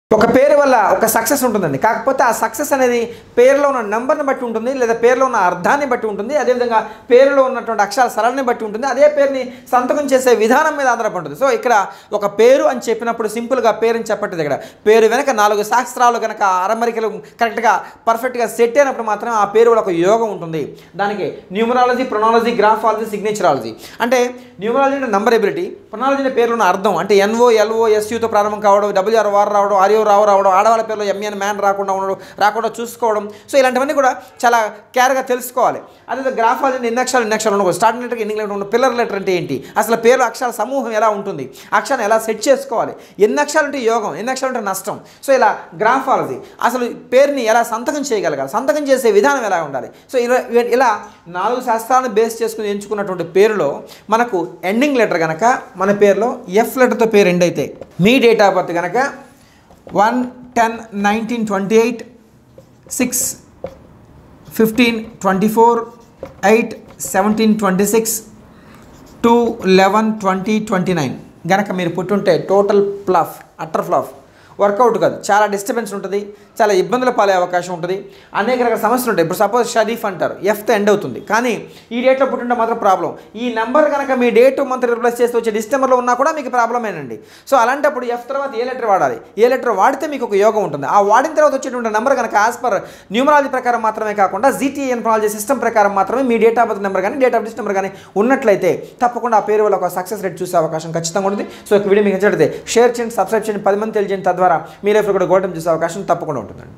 ఒక పేరు వల్ల ఒక సక్సెస్ ఉంటుందండి కాకపోతే ఆ సక్సెస్ అనేది పేరులో ఉన్న నెంబర్ని బట్టి ఉంటుంది లేదా పేరులో ఉన్న అర్థాన్ని బట్టి ఉంటుంది అదేవిధంగా పేరులో ఉన్నటువంటి అక్షరాల సరళని బట్టి ఉంటుంది అదే పేరుని సంతకం చేసే విధానం మీద ఆధారపడి ఉంటుంది సో ఇక్కడ ఒక పేరు అని చెప్పినప్పుడు సింపుల్గా పేరుని చెప్పట్లేదు ఇక్కడ పేరు వెనక నాలుగు శాస్త్రాలు కనుక అరమరికలు కరెక్ట్గా పర్ఫెక్ట్గా సెట్ అయినప్పుడు మాత్రం ఆ పేరు వల్ల ఒక యోగం ఉంటుంది దానికి న్యూమరాలజీ ప్రొనాలజీ గ్రాఫాలజీ సిగ్నేచరాలజీ అంటే న్యూమరాలజీ అంటే నంబర్ ఎబిలిటీ ప్రొనాలజీ అంటే పేర్లో ఉన్న అర్థం అంటే ఎన్ఓ ఎల్ఓ ఎస్యూతో ప్రారంభం కావడం డబ్ల్యూఆర్ వార్ రావడం ఆర్యో రావు రావడం ఆడవాళ్ళ పేర్లో ఎంఎన్ మ్యాన్ రాకుండా ఉండడం రాకుండా చూసుకోవడం సో ఇలాంటివన్నీ కూడా చాలా కేర్గా తెలుసుకోవాలి అదే గ్రాఫాలజీ అంటే ఎన్ని అక్షరాలు ఎన్ని అక్షరాలు ఉండకూడదు స్టార్టింగ్ లెటర్ ఎండింగ్ లెటర్ ఉండదు పిల్లర్ లెటర్ అంటే ఏంటి అసలు పేరు అక్షరాల సమూహం ఎలా ఉంటుంది అక్షరాన్ని ఎలా సెట్ చేసుకోవాలి ఎన్ని అక్షరాలు ఉంటే యోగం ఎన్ని అక్షరాలు ఉంటే నష్టం సో ఇలా గ్రాఫాలజీ అసలు పేరుని ఎలా సంతకం చేయగలగాలి సంతకం చేసే విధానం ఎలా ఉండాలి సో ఇలా ఇలా నాలుగు శాస్త్రాలను బేస్ చేసుకుని ఎంచుకున్నటువంటి పేరులో మనకు ఎండింగ్ లెటర్ కనుక మన పేరులో ఎఫ్ లెటర్తో పేరు ఎండ్ అయితే మీ డేట్ ఆఫ్ బర్త్ కనుక one ten nineteen twenty eight six fifteen twenty four eight seventeen twenty six two eleven twenty twenty nine గనక మీరు పుట్టుంటే total flop utter flop workout కాదు చాలా డిస్టర్బెన్స్ ఉంటుంది చాలా ఇబ్బందులు పాలే అవకాశం ఉంటుంది అనేక రకాల సమస్యలు ఉంటాయి ఇప్పుడు సపోజ్ షరీఫ్ అంటారు ఎఫ్తో ఎండ్ అవుతుంది కానీ ఈ డేట్లో పుట్టింటే మాత్రం ప్రాబ్లం ఈ నెంబర్ కనుక మీ డేట్ మంత్ రిప్లేస్ చేస్తే వచ్చే డిస్టెంబర్లో ఉన్నా కూడా మీకు ప్రాబ్లమేనండి సో అలాంటప్పుడు ఎఫ్ తర్వాత ఏ లెటర్ వాడాలి ఏ లెటర్ వాడితే మీకు ఒక యోగం ఉంటుంది ఆ వాడిన తర్వాత వచ్చేటువంటి నెంబర్ కనుక యాజ్ పర్ న్యూమరాలజీ ప్రకారం మాత్రమే కాకుండా జీటీఎన్ ప్రాలజీ సిస్టమ్ ప్రకారం మాత్రమే మీ డేట్ ఆఫ్ బర్త్ నెంబర్ కానీ డేట్ ఆఫ్ బర్త్ నెంబర్ కానీ ఉన్నట్లయితే తప్పకుండా ఆ పేరు వల్ల ఒక సక్సెస్ రేట్ చూసే అవకాశం ఖచ్చితంగా ఉంటుంది సో ఈ వీడియో మీకు నచ్చినట్లయితే షేర్ చేయండి సబ్స్క్రైబ్ చేయండి పది మంది తెలియజేయండి తద్వారా మీ లైఫ్లో కూడా గోటం చూసే అవకాశం తప్పకుండా ఉంటుందండి